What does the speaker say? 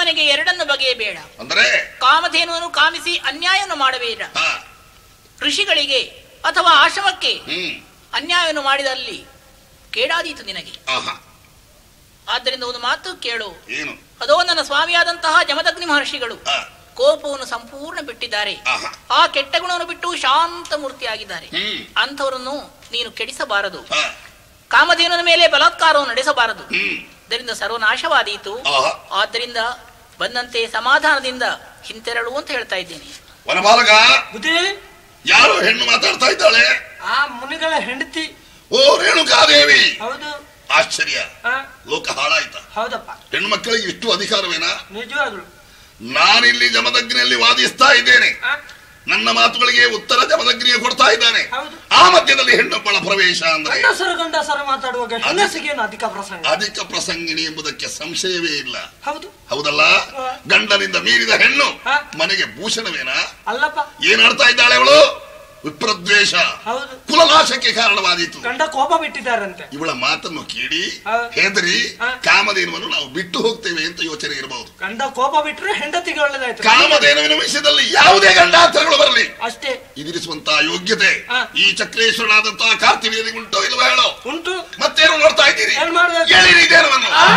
ನನಗೆ ಎರಡನ್ನು ಬಗೆಯಬೇಡ ಅಂದ್ರೆ ಕಾಮಧೇನುವನ್ನು ಕಾಮಿಸಿ ಅನ್ಯಾಯವನ್ನು ಮಾಡಬೇಡ ಹಾ ಋಷಿಗಳಿಗೆ ಅಥವಾ ಆಶ್ರಮಕ್ಕೆ ಹ್ಮ್ ಅನ್ಯಾಯವನ್ನು ಮಾಡಿದಲ್ಲಿ ಕೇಡಾದೀತು ನಿನಗೆ ಆಹಾ ಆದ್ದರಿಂದ ಒಂದು ಮಾತು ಕೇಳು ಏನು ಅದೋ ನನ್ನ ಸ್ವಾಮಿಯಾದಂತಹ ಜಮದಗ್ನಿ ಮಹರ್ಷಿಗಳು ಹಾ ಕೋಪವನ್ನು ಸಂಪೂರ್ಣ ಬಿಟ್ಟಿದ್ದಾರೆ ಆಹಾ ಆ ಕೆಟ್ಟ ಗುಣವನ್ನು ಬಿಟ್ಟು ಶಾಂತ ಮೂರ್ತಿಯಾಗಿದ್ದಾರೆ ಹ್ಮ್ ಅಂಥವರನ್ನು ನೀನು ಕೆಡಿಸಬಾರದು ಹಾ ಕಾಮಧೇನುವಿನ ಮೇಲೆ ಬಲಾತ್ಕಾರವನ್ನು ನಡೆಸಬಾರದು ಹ್ಮ್ ಇದರಿಂದ ಸರ್ವನಾಶವಾದೀತು ಆಹಾ ಆದ್ದರಿಂದ ಬಂದಂತೆ ಸಮಾಧಾನದಿಂದ ಹಿಂತೆರಳು ಅಂತ ಹೇಳ್ತಾ ಇದ್ದೇನೆ ವನಬಾಲಕ ಬುದ್ಧಿ ಯಾರು ಹೆಣ್ಣು ಮಾತಾಡ್ತಾ ಇದ್ದಾಳೆ ಆ ಮುನಿಗಳ ಹೆಂಡತಿ ಓ ರೇಣುಕಾದೇವಿ ಹೌದು ಆಶ್ಚರ್ಯ ಆ, ಲೋಕ ಹಾಳಾಯ್ತ ಹೌದಪ್ಪ ಹೆಣ್ಣು ಮಕ್ಕಳಿಗೆ ಇಷ್ಟು ಅಧಿಕಾರವೇನಾ ನಿಜವಾಗ್ಲು ನಾನಿಲ್ಲಿ ಜಮದಗ್ನಿಯಲ್ಲಿ ವಾದಿಸ್ತಾ ಇದ್ದೇನೆ ಆ, ನನ್ನ ಮಾತುಗಳಿಗೆ ಉತ್ತರ ಜಮದಗ್ನಿಯ ಕೊಡ್ತಾ ಇದ್ದಾನೆ ಹೌದು. ಆ ಮಧ್ಯದಲ್ಲಿ ಹೆಣ್ಣೊಬ್ಬಳ ಪ್ರವೇಶ ಅಂದ್ರೆ ಗಂಡಸರು ಗಂಡಸರು ಮಾತಾಡುವಾಗ ಹೆಂಗಸಿಗೇನು ಅಧಿಕ ಪ್ರಸಂಗ ಅಧಿಕ ಪ್ರಸಂಗಿಣಿ ಎಂಬುದಕ್ಕೆ ಸಂಶಯವೇ ಇಲ್ಲ ಹೌದು ಹೌದಲ್ಲ ಹಾ. ಗಂಡನಿಂದ ಮೀರಿದ ಹೆಣ್ಣು ಹಾ. ಮನೆಗೆ ಭೂಷಣವೇನಾ ಅಲ್ಲಪ್ಪ ಏನ್ ಆಡ್ತಾ ಇದ್ದಾಳೆ ಅವಳು ವಿಪ್ರದ್ವೇಷ ಹೌದು ಕುಲನಾಶಕ್ಕೆ ಕಾರಣವಾದೀತು ಗಂಡ ಕೋಪ ಬಿಟ್ಟಿದ್ದಾರಂತೆ ಇವಳ ಮಾತನ್ನು ಕೇಳಿ ಹಾ. ಹೆದರಿ ಹಾ. ಕಾಮಧೇನುವನ್ನು ನಾವು ಬಿಟ್ಟು ಹೋಗ್ತೇವೆ ಅಂತ ಯೋಚನೆ ಇರಬಹುದು ಗಂಡ ಕೋಪ ಬಿಟ್ರೆ ಹೆಂಡತಿಗೆ ಒಳ್ಳೇದಾಯ್ತು ಕಾಮಧೇನುವಿನ ವಿಷಯದಲ್ಲಿ ಯಾವುದೇ ಗಂಡಾಂತರಗಳು ಬರಲಿ ಅಷ್ಟೇ ಇದಿರಿಸುವಂತಹ ಯೋಗ್ಯತೆ ಹಾ. ಈ ಚಕ್ರೇಶ್ವರನಾದಂತಹ ಕಾರ್ತಿವೀಯನಿಗೆ ಉಂಟೋ ಇಲ್ವಾ ಹೇಳೋ ಉಂಟು ಮತ್ತೇನು ನೋಡ್ತಾ ಇದ್ದೀರಿ ಏನ್ ಮಾಡ್ಬೇಕು? ಹೇಳಿರಿ ಇದೇನವನ್ನು ಆ?